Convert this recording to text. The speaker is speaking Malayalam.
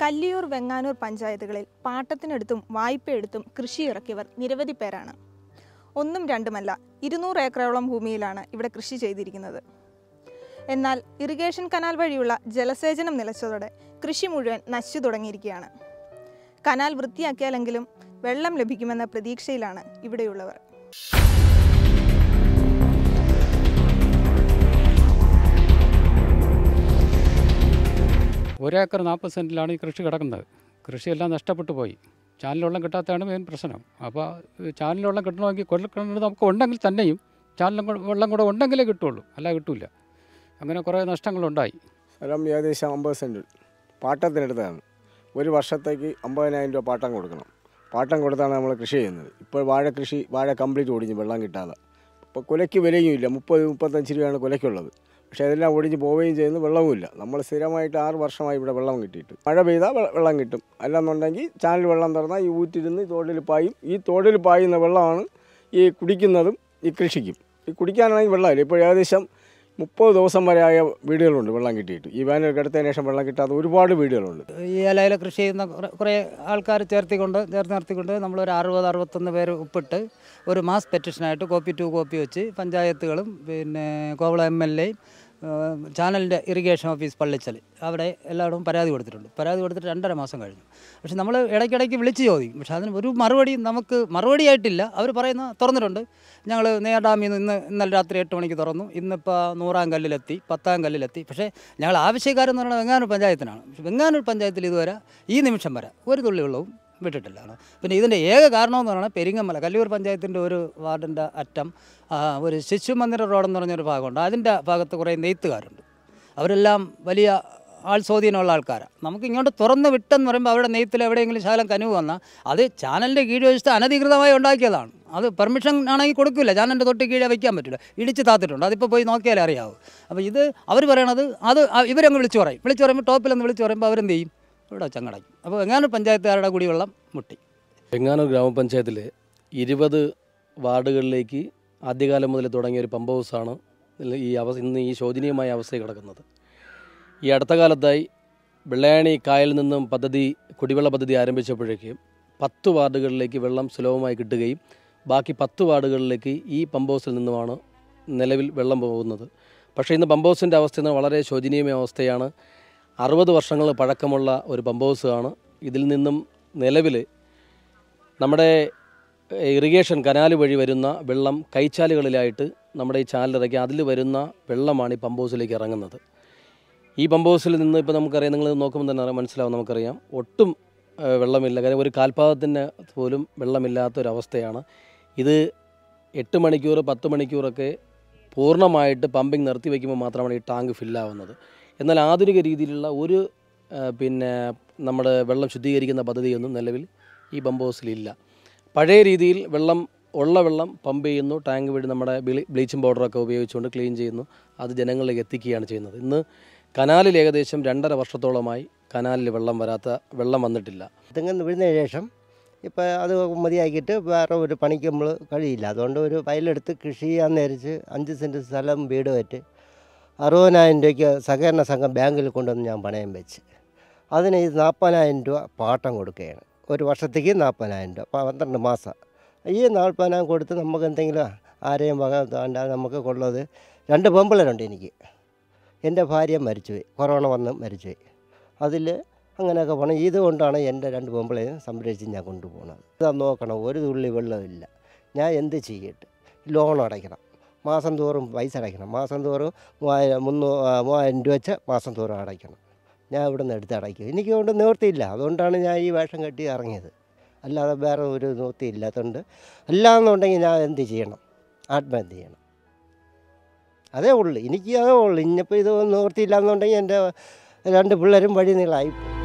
കല്ലിയൂർ വെങ്ങാനൂർ പഞ്ചായത്തുകളിൽ പാട്ടത്തിനെടുത്തും വായ്പയെടുത്തും കൃഷി ഇറക്കിയവർ നിരവധി പേരാണ് ഒന്നും രണ്ടുമല്ല ഇരുന്നൂറ് ഏക്കറോളം ഭൂമിയിലാണ് ഇവിടെ കൃഷി ചെയ്തിരിക്കുന്നത് എന്നാൽ ഇറിഗേഷൻ കനാൽ വഴിയുള്ള ജലസേചനം നിലച്ചതോടെ കൃഷി മുഴുവൻ നശിച്ചു തുടങ്ങിയിരിക്കുകയാണ് കനാൽ വൃത്തിയാക്കിയാലെങ്കിലും വെള്ളം ലഭിക്കുമെന്ന പ്രതീക്ഷയിലാണ് ഇവിടെയുള്ളവർ ഒരേക്കർ നാൽപ്പത് സെൻറ്റിലാണ് ഈ കൃഷി കിടക്കുന്നത് കൃഷിയെല്ലാം നഷ്ടപ്പെട്ടു പോയി ചാനൽ വെള്ളം കിട്ടാത്തതാണ് മെയിൻ പ്രശ്നം അപ്പോൾ ചാനൽ വെള്ളം കിട്ടണമെങ്കിൽ കൊല്ലക്കിണർ നമുക്ക് ഉണ്ടെങ്കിൽ തന്നെയും ചാനൽ വെള്ളം കൂടെ ഉണ്ടെങ്കിലേ കിട്ടുള്ളൂ അല്ല കിട്ടില്ല അങ്ങനെ കുറേ നഷ്ടങ്ങളുണ്ടായി സ്ഥലം ഏകദേശം അമ്പത് സെൻറ്റ് പാട്ടത്തിനെടുത്തതാണ് ഒരു വർഷത്തേക്ക് അമ്പതിനായിരം രൂപ പാട്ടം കൊടുക്കണം പാട്ടം കൊടുത്താണ് നമ്മൾ കൃഷി ചെയ്യുന്നത് ഇപ്പോൾ വാഴ കൃഷി വാഴ കംപ്ലീറ്റ് ഒടിഞ്ഞു വെള്ളം കിട്ടാതെ ഇപ്പോൾ കുലയ്ക്ക് വിലയും ഇല്ല മുപ്പത് മുപ്പത്തഞ്ച് രൂപയാണ് കുലയ്ക്കുള്ളത് പക്ഷേ അതെല്ലാം ഒടിഞ്ഞ് പോവുകയും ചെയ്യുന്നു വെള്ളവുമില്ല നമ്മൾ സ്ഥിരമായിട്ട് ആറ് വർഷമായി ഇവിടെ വെള്ളം കിട്ടിയിട്ട് മഴ പെയ്താൽ വെ- വെള്ളം കിട്ടും അല്ലാന്നുണ്ടെങ്കിൽ ചാനൽ വെള്ളം തുറന്നാൽ ഈ ഊറ്റിരുന്ന് ഈ തോടിൽ പായും ഈ തോടിൽ പായുന്ന വെള്ളമാണ് ഈ കുടിക്കുന്നതും ഈ കൃഷിക്കും ഈ കുടിക്കാനാണെങ്കിൽ വെള്ളമില്ല ഇപ്പോൾ ഏകദേശം മുപ്പത് ദിവസം വരെ ആയ വീടുകളുണ്ട് വെള്ളം കിട്ടിയിട്ട് ഈ വേനൽ കിടത്തതിന് ശേഷം വെള്ളം കിട്ടാത്ത ഒരുപാട് വീടുകളുണ്ട് ഈ ഇലയിൽ കൃഷി ചെയ്യുന്ന കുറേ- കുറേ ആൾക്കാർ ചേർത്തിക്കൊണ്ട് ചേർത്ത് നിർത്തിക്കൊണ്ട് നമ്മളൊരു അറുപത് അറുപത്തൊന്ന് പേര് ഒപ്പിട്ട് ഒരു മാസ് പെറ്റിഷനായിട്ട് കോപ്പി ടു കോപ്പി വെച്ച് പഞ്ചായത്തുകളും പിന്നെ കോവള എം എൽ എയും ചാനലിൻ്റെ ഇറിഗേഷൻ ഓഫീസ് പള്ളിച്ചൽ അവിടെ എല്ലായിടവും പരാതി കൊടുത്തിട്ടുണ്ട് പരാതി കൊടുത്തിട്ട് രണ്ടര മാസം കഴിഞ്ഞു പക്ഷെ നമ്മൾ ഇടയ്ക്കിടയ്ക്ക് വിളിച്ച് ചോദിക്കും പക്ഷെ അതിന് ഒരു മറുപടി നമുക്ക് മറുപടിയായിട്ടില്ല അവർ പറയുന്ന തുറന്നിട്ടുണ്ട് ഞങ്ങൾ നെയ്യാർ ഡാമിൽ നിന്ന് ഇന്ന് ഇന്നലെ രാത്രി എട്ട് മണിക്ക് തുറന്നു ഇന്നിപ്പോൾ നൂറാം കല്ലിലെത്തി പത്താം കല്ലിലെത്തി പക്ഷേ ഞങ്ങൾ ആവശ്യക്കാരെന്ന് പറയുന്നത് വെങ്ങാനൂർ പഞ്ചായത്തിനാണ് പക്ഷേ വെങ്ങാനൂർ പഞ്ചായത്തിൽ ഇതുവരെ ഈ നിമിഷം വരെ ഒരു തുള്ളി വെള്ളവും വിട്ടിട്ടില്ല പിന്നെ ഇതിൻ്റെ ഏക കാരണമെന്ന് പറയുന്നത് പെരിങ്ങമല കല്ലൂർ പഞ്ചായത്തിൻ്റെ ഒരു വാർഡിൻ്റെ അറ്റം ആ, ഒരു ശിശു മന്ദിര റോഡെന്ന് പറഞ്ഞൊരു ഭാഗമുണ്ട് അതിൻ്റെ ഭാഗത്ത് കുറേ നെയ്ത്തുകാരുണ്ട് അവരെല്ലാം വലിയ ആൾ സ്വാധീനമുള്ള ആൾക്കാരാണ് നമുക്ക് ഇങ്ങോട്ട് തുറന്ന് വിട്ടെന്ന് പറയുമ്പോൾ അവരുടെ നെയ്ത്തിൽ എവിടെയെങ്കിലും ശകലം കനുവ് വന്നാൽ അത് ചാനലിൻ്റെ കീഴ്വശത്ത് അനധികൃതമായി ഉണ്ടാക്കിയതാണ് അത് പെർമിഷൻ ആണെങ്കിൽ കൊടുക്കില്ല ചാനലിൻ്റെ തൊട്ട് കീഴെ വയ്ക്കാൻ പറ്റില്ല ഇടിച്ച് താത്തിട്ടുണ്ട് അതിപ്പോൾ പോയി നോക്കിയാലേ അറിയാവൂ അപ്പോൾ ഇത് അവർ പറയണത് അത് അ- ഇവരങ്ങ് വിളിച്ചു പറയും വിളിച്ചു പറയുമ്പോൾ ടോപ്പിലൊന്ന് വിളിച്ചു പറയുമ്പോൾ അവരെന്ത് ചെയ്യും ഇവിടെ ചങ്ങടയ്ക്കും അപ്പോൾ എങ്ങാനും പഞ്ചായത്തുകാരുടെ കുടിവെള്ളം മുട്ടി വെങ്ങാനൂർ ഗ്രാമപഞ്ചായത്തിലെ ഇരുപത് വാർഡുകളിലേക്ക് ആദ്യകാലം മുതൽ തുടങ്ങിയ ഒരു പമ്പ് ഹൗസാണ് ഈ അവ ഇന്ന് ഈ ശോചനീയമായ അവസ്ഥയിൽ കിടക്കുന്നത് ഈ അടുത്ത കാലത്തായി വെള്ളയാണി കായലിൽ നിന്നും പദ്ധതി കുടിവെള്ള പദ്ധതി ആരംഭിച്ചപ്പോഴേക്ക് പത്ത് വാർഡുകളിലേക്ക് വെള്ളം സുലഭമായി കിട്ടുകയും ബാക്കി പത്ത് വാർഡുകളിലേക്ക് ഈ പമ്പ് ഹൗസിൽ നിന്നുമാണ് നിലവിൽ വെള്ളം പോകുന്നത് പക്ഷേ ഇന്ന് പമ്പ് ഹൗസിൻ്റെ അവസ്ഥ ഇന്ന് വളരെ ശോചനീയമായ അവസ്ഥയാണ് അറുപത് വർഷങ്ങൾ പഴക്കമുള്ള ഒരു പമ്പ് ഹൗസ് ആണ് ഇതിൽ നിന്നും നിലവിൽ നമ്മുടെ ഇറിഗേഷൻ കനാൽ വഴി വരുന്ന വെള്ളം കൈച്ചാലുകളിലായിട്ട് നമ്മുടെ ഈ ചാനലിറക്കി അതിൽ വരുന്ന വെള്ളമാണ് ഈ പമ്പ് ഹൗസിലേക്ക് ഇറങ്ങുന്നത് ഈ പമ്പ് ഹൗസിൽ നിന്ന് ഇപ്പോൾ നമുക്കറിയാം നിങ്ങൾ നോക്കുമ്പോൾ തന്നെ അറിയാം, മനസ്സിലാവും നമുക്കറിയാം ഒട്ടും ഏഹ്, വെള്ളമില്ല കാര്യം ഒരു കാൽപാദത്തിന് പോലും വെള്ളമില്ലാത്തൊരവസ്ഥയാണ് ഇത് എട്ട് മണിക്കൂർ പത്ത് മണിക്കൂറൊക്കെ പൂർണ്ണമായിട്ട് പമ്പിങ് നിർത്തി വയ്ക്കുമ്പോൾ മാത്രമാണ് ഈ ടാങ്ക് ഫില്ലാവുന്നത് എന്നാൽ ആധുനിക രീതിയിലുള്ള ഒരു ഏഹ്, പിന്നെ നമ്മുടെ വെള്ളം ശുദ്ധീകരിക്കുന്ന പദ്ധതിയൊന്നും നിലവിൽ ഈ പമ്പ് ഹൗസിലില്ല പഴയ രീതിയിൽ വെള്ളം ഉള്ള വെള്ളം പമ്പ് ചെയ്യുന്നു ടാങ്ക് വഴി നമ്മുടെ ബ്ലീ ബ്ലീച്ചിങ് പൗഡറൊക്കെ ഉപയോഗിച്ചുകൊണ്ട് ക്ലീൻ ചെയ്യുന്നു അത് ജനങ്ങളിലേക്ക് എത്തിക്കുകയാണ് ചെയ്യുന്നത് ഇന്ന് കനാലിൽ ഏകദേശം രണ്ടര വർഷത്തോളമായി കനാലിൽ വെള്ളം വരാത്ത വെള്ളം വന്നിട്ടില്ല തെങ്ങിന്ന് വീഴുന്നതിന് ശേഷം ഇപ്പോൾ അത് മതിയാക്കിയിട്ട് വേറെ ഒരു പണിക്ക് നമ്മൾ കഴിയില്ല അതുകൊണ്ട് ഒരു വയലെടുത്ത് കൃഷി ചെയ്യാൻ നേരിച്ച് അഞ്ച് സെൻറ്റ് സ്ഥലം വീട് വെച്ച് അറുപതിനായിരം രൂപയ്ക്ക് സഹകരണ സംഘം ബാങ്കിൽ കൊണ്ടുവന്ന് ഞാൻ പണയം വെച്ച് അതിന് ഇത് നാൽപ്പതിനായിരം രൂപ പാട്ടം കൊടുക്കുകയാണ് ഒരു വർഷത്തേക്ക് നാൽപ്പതിനായിരം രൂപ പ- പന്ത്രണ്ട് മാസം ഈ നാൽപ്പതിനായിരം കൊടുത്ത് നമുക്ക് എന്തെങ്കിലും ആരെയും വക താണ്ടാതെ നമുക്ക് കൊള്ളത് രണ്ട് പെമ്പിളരുണ്ട് എനിക്ക് എൻ്റെ ഭാര്യ മരിച്ചുപോയി കൊറോണ വന്ന് മരിച്ചുപോയി അതിൽ അങ്ങനെയൊക്കെ പോകണം ഇതുകൊണ്ടാണ് എൻ്റെ രണ്ട് പെമ്പിളെയും സംരക്ഷിച്ച് ഞാൻ കൊണ്ടുപോകുന്നത് ഇതാ നോക്കണം ഒരു തുള്ളി വെള്ളമില്ല ഞാൻ എന്ത് ചെയ്യട്ടെ ലോൺ അടയ്ക്കണം മാസം തോറും പൈസ അടയ്ക്കണം മാസം തോറും മൂവായിരം മുന്നൂ ആ, മൂവായിരം രൂപ വെച്ച് മാസം തോറും അടയ്ക്കണം ഞാൻ ഇവിടെ നിന്ന് എടുത്ത് അടയ്ക്കും എനിക്ക് കൊണ്ട് നിവൃത്തിയില്ല അതുകൊണ്ടാണ് ഞാൻ ഈ വേഷം കെട്ടി ഇറങ്ങിയത് അല്ലാതെ വേറെ ഒരു നിവൃത്തി ഇല്ലാത്തതുകൊണ്ട് അല്ലാന്നുണ്ടെങ്കിൽ ഞാൻ എന്ത് ചെയ്യണം ആത്മഹത്യ ചെയ്യണം അതേ ഉള്ളൂ എനിക്ക് അതേ ഉള്ളൂ ഇനിയിപ്പോൾ ഇത് നിവൃത്തിയില്ല എന്നുണ്ടെങ്കിൽ എൻ്റെ രണ്ട് പിള്ളേരും വഴി നീളായിപ്പോവും